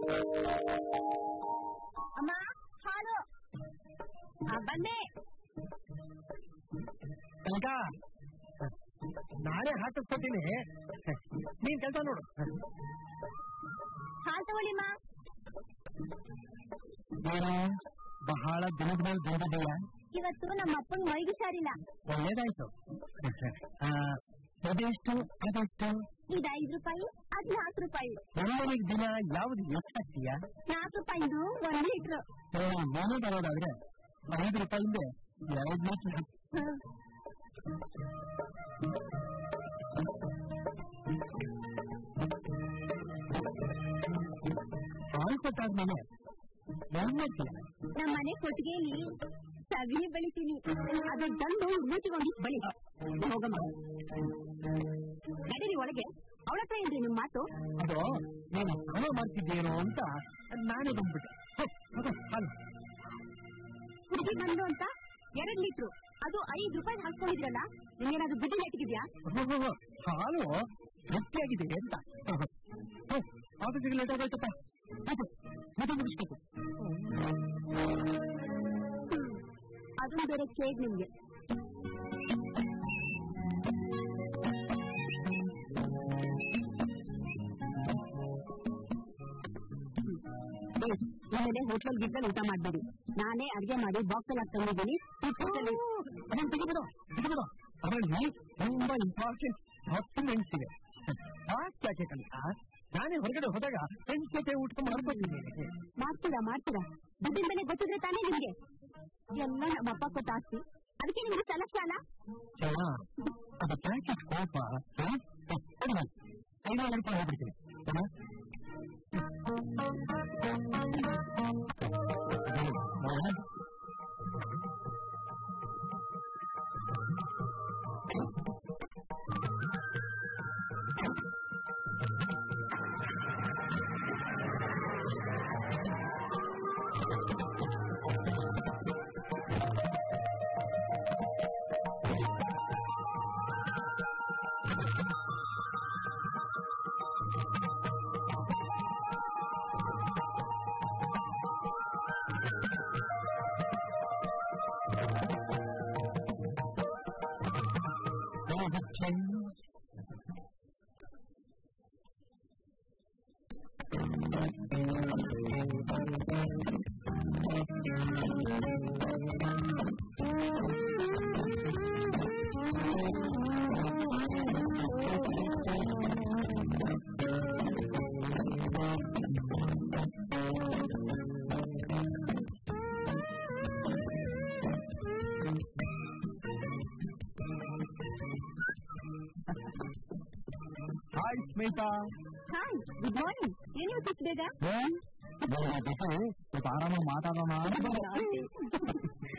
ಅಮ್ಮ ಹಾಲು ಆ, ಬಂದೆ ಕನಕ ನಾನೇ ಹಾಕಿಸ್ಕೊತೀನಿ ನೀನ್ ಕೆಲಸ ನೋಡು ಹಾಲು ತಗೊಳ್ಳಿಮ್ಮ ಏನು ಬಹಳ ದಿನದ ಮೇಲೆ ಬಂದಿದೆಯಾ ಇವತ್ತು ನಮ್ಮ ಅಪ್ಪನ ಮೈಗೆ ಹುಷಾರಿಲ್ಲ ಒಳ್ಳೇದಾಯ್ತು ಆ, ಅದೆಷ್ಟು ಅದೆಷ್ಟು ಇದು ಐದು ರೂಪಾಯಿ ಅದ್ ನಾಲ್ಕು ರೂಪಾಯಿ ಒಳ್ಳೆಯ ದಿನ ಯಾವ್ದು ಎಷ್ಟಾಗ್ತೀಯಾ ನಾಲ್ಕು ರೂಪಾಯಿದು ಒಂದ್ ಲೀಟ್ರು ಏನೋ ಬರೋದಾದ್ರೆ ಐದು ರೂಪಾಯಿಂದ ಎರಡು ಲೀಟರ್ ಹ್ಮ್. ಹಾಲು ಕೊಟ್ಟಾದ್ಮೇಲೆ ಏನ್ ಮಾಡ್ತೀಯ ನಮ್ಮ ಮನೆ ಕೊಟ್ಟಿಗೆಯಲ್ಲಿ ಸಗಣಿ ಬೆಳಿತೀನಿ ಅದು ತಂದು ಮೂತಿಗೊಂಡು ಬಳಿ ಹೋಗಮ್ಮ ನಡೀರಿ ಒಳಗೆ ಅವಳ ಹತ್ರ ಏನ್ರಿ ನಿಮ್ ಮಾತು ಅದು ನೀನು ಸ್ನಾನ ಮಾಡ್ತಿದ್ದೀನೋ ಅಂತ ನಾನೇ ಬಂದ್ಬಿಟ್ಟೆ ಹೋ, ತಗೋ, ಹಾಲು ಹುಡುಗಿ ಬಂದು ಅಂತ ಎರಡ್ ಲೀಟ್ರು ಅದು ಐದು ರೂಪಾಯಿ ಹಾಕ್ಕೊಂಡಿದ್ರಲ್ಲ ನಿಮ್ಗೇನಾದ್ರು ದುಡ್ಡು ನೆಟ್ಟಿದ್ಯಾ ಹೋ, ಹೋ, ಹೋ, ಹಾಲು ಗಟ್ಟಿಯಾಗಿದೆ ಅಂತ ಹೋ, ಹೋ. ಹೋ, ಆಫೀಸಿಗೆ ಲೇಟ್ ಆಗೋಯ್ತಪ್ಪ ಆಯ್ತು ಮತ್ತೆ ಮುಗಿಸ್ಬೇಕು ಅದೊಂದು ಬೇರೆ ಕೇಗ್ ನಿಮ್ಗೆ ಆಮೇಲೆ ಹೋಟೆಲ್ ಗಿಟ್ಟಲ್ಲಿ ಊಟ ಮಾಡ್ಬೇಡಿ ನಾನೇ ಅಡ್ಗೆ ಮಾಡಿ ಬಾಕ್ಸ್ ಅಲ್ಲಿ ತಂದಿದ್ದೀನಿ ಅದನ್ನ ತೆಗಿಬಿಡು ತೆಗಿಬಿಡು ಅದರಲ್ಲಿ ತುಂಬಾ ಇಂಪಾರ್ಟೆಂಟ್ ಡಾಕ್ಯುಮೆಂಟ್ಸ್ ಇದೆ ಯಾಕೆ ಕಲಿತ ನಾನೇ ಹೊರಗಡೆ ಹೋದಾಗ ಫ್ರೆಂಡ್ಸ್ ಜೊತೆ ಊಟ ಮಾಡ್ಕೊತೀನಿ ಮಾಡ್ತೀರಾ ಮಾಡ್ತೀರಾ ದುಡ್ಡಿಂದಲೇ ಗೊತ್ತಿದ್ರೆ ತಾನೇ ನಿಮ್ಗೆ ಎಲ್ಲ ನಮ್ಮ ಅಪ್ಪ ಕೊಟ್ಟ ಆಸ್ತಿ ಅದಕ್ಕೆ ನಿಮ್ಗೆ ಸಲ ಸಾಲ ಜನ ಅದು ಪ್ಯಾಕೆಟ್ ಕೋಪ ಐನೂರು ರೂಪಾಯಿ ಹೋಗ್ಬಿಡ್ತೀನಿ ಜನ hi Smita hi good morning ಏನ್ ಇವತ್ತು ಇಷ್ಟು ಬೇಗ ಜೊತೆ ಸ್ವಲ್ಪ ಆರಾಮಾಗಿ ಮಾತಾಡೋಣ ಅಂತ ಬಂದೆ.